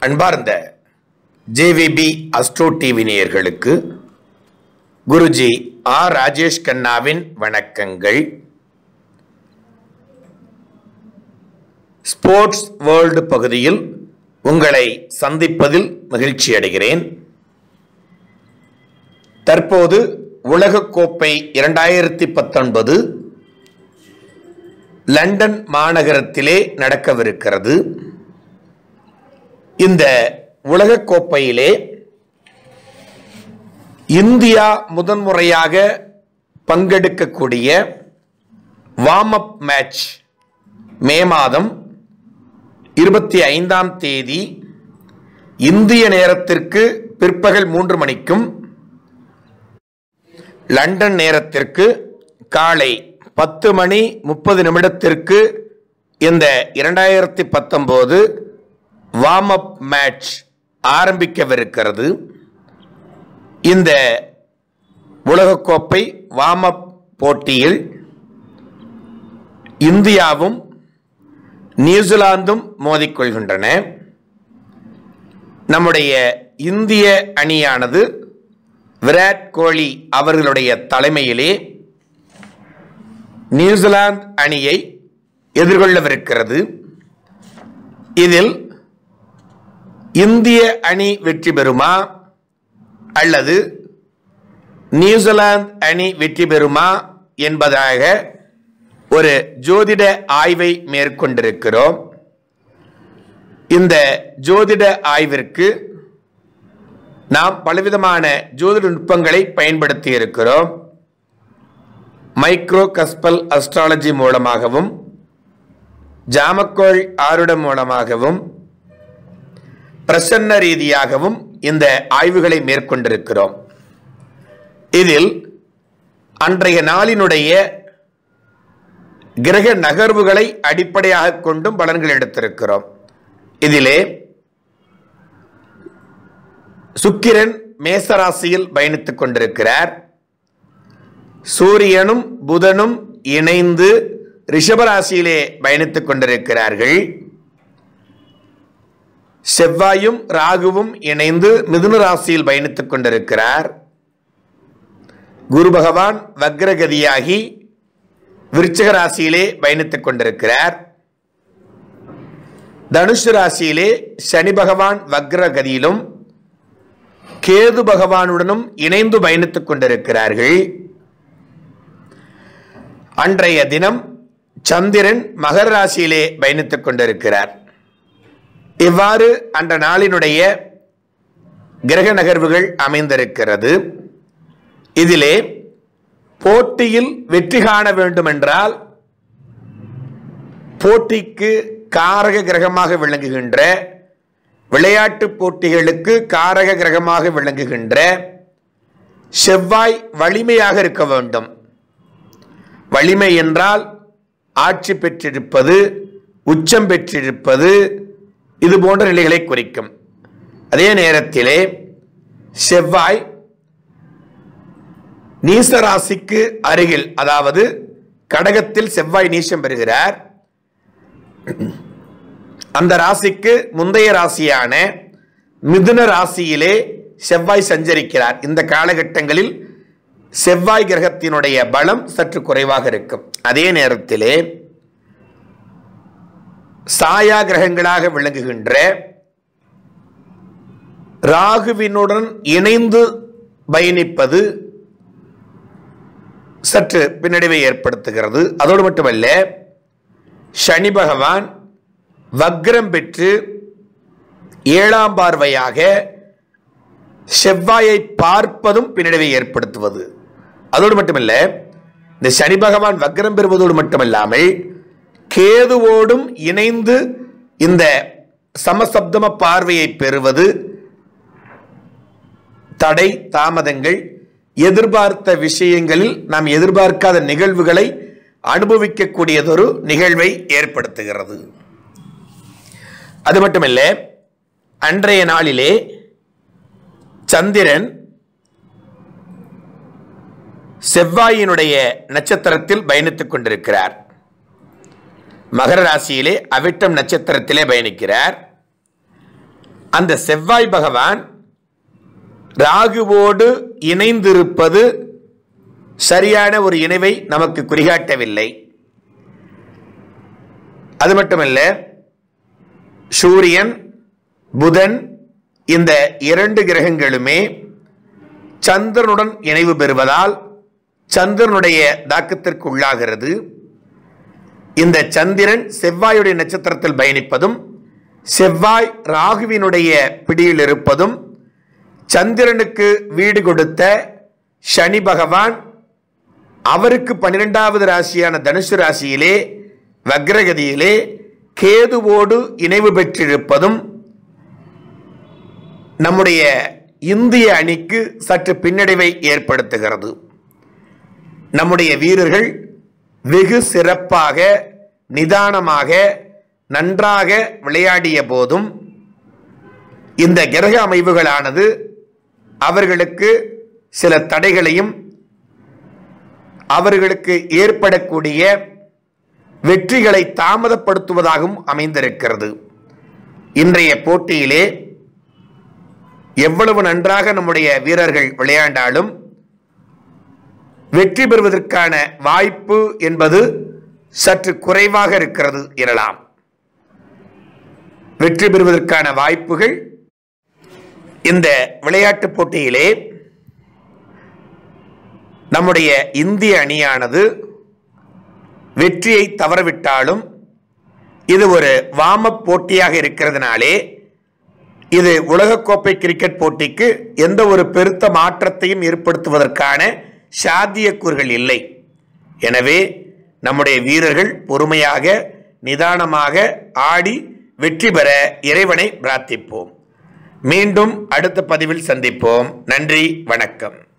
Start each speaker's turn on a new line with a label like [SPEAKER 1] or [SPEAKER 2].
[SPEAKER 1] அன்பார்ந்த JVP astro TV நேயர்களுக்கு Guruji R Rajesh கண்ணாவின் வணக்கங்கள் ஸ்போர்ட்ஸ் வேர்ல்டு பகுதியில் உங்களை சந்திப்பதில் மகிழ்ச்சி அடைகிறேன் தற்போது உலகக்கோப்பை இரண்டாயிரத்தி பத்தொன்பது லண்டன் மாநகரத்திலே நடக்கவிருக்கிறது இந்த உலகக்கோப்பையிலே இந்தியா முதன்முறையாக பங்கெடுக்கக்கூடிய வார்ம் அப் மேட்ச் மே மாதம் இருபத்தி ஐந்தாம் தேதி இந்திய நேரத்திற்கு பிற்பகல் மூன்று மணிக்கும் லண்டன் நேரத்திற்கு காலை பத்து மணி முப்பது நிமிடத்திற்கு இந்த இரண்டாயிரத்தி பத்தொம்போது வார்ம் அப் மேட்ச் ஆரம்பிக்கவிருக்கிறது இந்த உலகக்கோப்பை வார்ம் அப் போட்டியில் இந்தியாவும் நியூசிலாந்தும் மோதிக்கொள்கின்றன நம்முடைய இந்திய அணியானது விராட் கோலி அவர்களுடைய தலைமையிலே நியூசிலாந்து அணியை எதிர்கொள்ளவிருக்கிறது இதில் இந்திய அணி வெற்றி பெறுமா அல்லது நியூசிலாந்து அணி வெற்றி பெறுமா என்பதாக ஒரு ஜோதிட ஆய்வை மேற்கொண்டிருக்கிறோம் இந்த ஜோதிட ஆய்விற்கு நாம் பலவிதமான ஜோதிட நுட்பங்களை பயன்படுத்தி இருக்கிறோம் மைக்ரோ கஸ்பல் அஸ்ட்ராலஜி மூலமாகவும் ஜாமக்கோள் ஆருடம் மூலமாகவும் பிரசன்ன ரீதியாகவும் இந்த ஆய்வுகளை மேற்கொண்டிருக்கிறோம் இதில் அன்றைய நாளினுடைய கிரக நகர்வுகளை அடிப்படையாக கொண்டும் பலன்கள் எடுத்திருக்கிறோம் இதிலே சுக்கிரன் மேசராசியில் பயணித்துக் கொண்டிருக்கிறார் சூரியனும் புதனும் இணைந்து ரிஷபராசியிலே பயணித்துக் கொண்டிருக்கிறார்கள் செவ்வாயும் ராகுவும் இணைந்து மிதுன ராசியில் பயணித்துக் கொண்டிருக்கிறார் குரு பகவான் வக்ரகதியாகி விருச்சிக ராசியிலே பயணித்துக் கொண்டிருக்கிறார் தனுஷு ராசியிலே சனி பகவான் வக்ரகதியிலும் கேது பகவானுடனும் இணைந்து பயணித்துக் கொண்டிருக்கிறார்கள் அன்றைய தினம் சந்திரன் மகர ராசியிலே பயணித்துக் கொண்டிருக்கிறார் இவ்வாறு அந்த நாளினுடைய கிரக நகர்வுகள் அமைந்திருக்கிறது இதிலே போட்டியில் வெற்றி காண வேண்டுமென்றால் போட்டிக்கு காரக கிரகமாக விளங்குகின்ற விளையாட்டு போட்டிகளுக்கு காரக கிரகமாக விளங்குகின்ற செவ்வாய் வலிமையாக இருக்க வேண்டும் வலிமை என்றால் ஆட்சி பெற்றிருப்பது உச்சம் பெற்றிருப்பது இது போன்ற நிலைகளை குறிக்கும் அதே நேரத்திலே செவ்வாய் நீசராசிக்கு அருகில் அதாவது கடகத்தில் செவ்வாய் நீசம் பெறுகிறார் அந்த ராசிக்கு முந்தைய ராசியான மிதுன ராசியிலே செவ்வாய் சஞ்சரிக்கிறார் இந்த காலகட்டங்களில் செவ்வாய் கிரகத்தினுடைய பலம் சற்று குறைவாக இருக்கும் அதே நேரத்திலே சாயா கிரகங்களாக விளங்குகின்ற ராகுவினுடன் இணைந்து பயணிப்பது சற்று பின்னடைவை ஏற்படுத்துகிறது அதோடு மட்டுமல்ல சனி பகவான் வக்ரம் பெற்று ஏழாம் பார்வையாக செவ்வாயை பார்ப்பதும் பின்னடைவை ஏற்படுத்துவது அதோடு மட்டுமல்ல இந்த சனி பகவான் வக்ரம் பெறுவதோடு மட்டுமல்லாமல் கேதுவோடும் இணைந்து இந்த சமசப்தம பார்வையை பெறுவது தடை தாமதங்கள் எதிர்பார்த்த விஷயங்களில் நாம் எதிர்பார்க்காத நிகழ்வுகளை அனுபவிக்கக்கூடியதொரு நிகழ்வை ஏற்படுத்துகிறது அது மட்டுமல்ல அன்றைய நாளிலே சந்திரன் செவ்வாயினுடைய நட்சத்திரத்தில் பயணித்துக் கொண்டிருக்கிறார் மகர ராசியிலே அவிட்டம் நட்சத்திரத்திலே பயணிக்கிறார் அந்த செவ்வாய் பகவான் ராகுவோடு இணைந்திருப்பது சரியான ஒரு இணைவை நமக்கு குறிகாட்டவில்லை அது மட்டுமல்ல சூரியன் புதன் இந்த இரண்டு கிரகங்களுமே சந்திரனுடன் இணைவு பெறுவதால் சந்திரனுடைய தாக்கத்திற்கு உள்ளாகிறது இந்த சந்திரன் செவ்வாயுடைய நட்சத்திரத்தில் பயணிப்பதும் செவ்வாய் ராகுவினுடைய பிடியில் இருப்பதும் சந்திரனுக்கு வீடு கொடுத்த சனி பகவான் அவருக்கு பன்னிரெண்டாவது ராசியான தனுசு ராசியிலே வக்ரகதியிலே கேதுவோடு இணைவு பெற்றிருப்பதும் நம்முடைய இந்திய அணிக்கு சற்று பின்னடைவை ஏற்படுத்துகிறது நம்முடைய வீரர்கள் வெகு சிறப்பாக நிதானமாக நன்றாக விளையாடிய போதும் இந்த கிரக அமைவுகளானது அவர்களுக்கு சில தடைகளையும் அவர்களுக்கு ஏற்படக்கூடிய வெற்றிகளை தாமதப்படுத்துவதாகவும் அமைந்திருக்கிறது இன்றைய போட்டியிலே எவ்வளவு நன்றாக நம்முடைய வீரர்கள் விளையாண்டாலும் வெற்றி பெறுவதற்கான வாய்ப்பு என்பது சற்று குறைவாக இருக்கிறது எனலாம் வெற்றி பெறுவதற்கான வாய்ப்புகள் இந்த விளையாட்டுப் போட்டியிலே நம்முடைய இந்திய அணியானது வெற்றியை தவறவிட்டாலும் இது ஒரு வாமப் போட்டியாக இருக்கிறதுனாலே இது உலகக்கோப்பை கிரிக்கெட் போட்டிக்கு எந்த ஒரு பெருத்த மாற்றத்தையும் ஏற்படுத்துவதற்கான சாத்தியக்கூறுகள் இல்லை எனவே நம்முடைய வீரர்கள் பொறுமையாக நிதானமாக ஆடி வெற்றி பெற இறைவனை பிரார்த்திப்போம் மீண்டும் அடுத்த பதிவில் சந்திப்போம் நன்றி வணக்கம்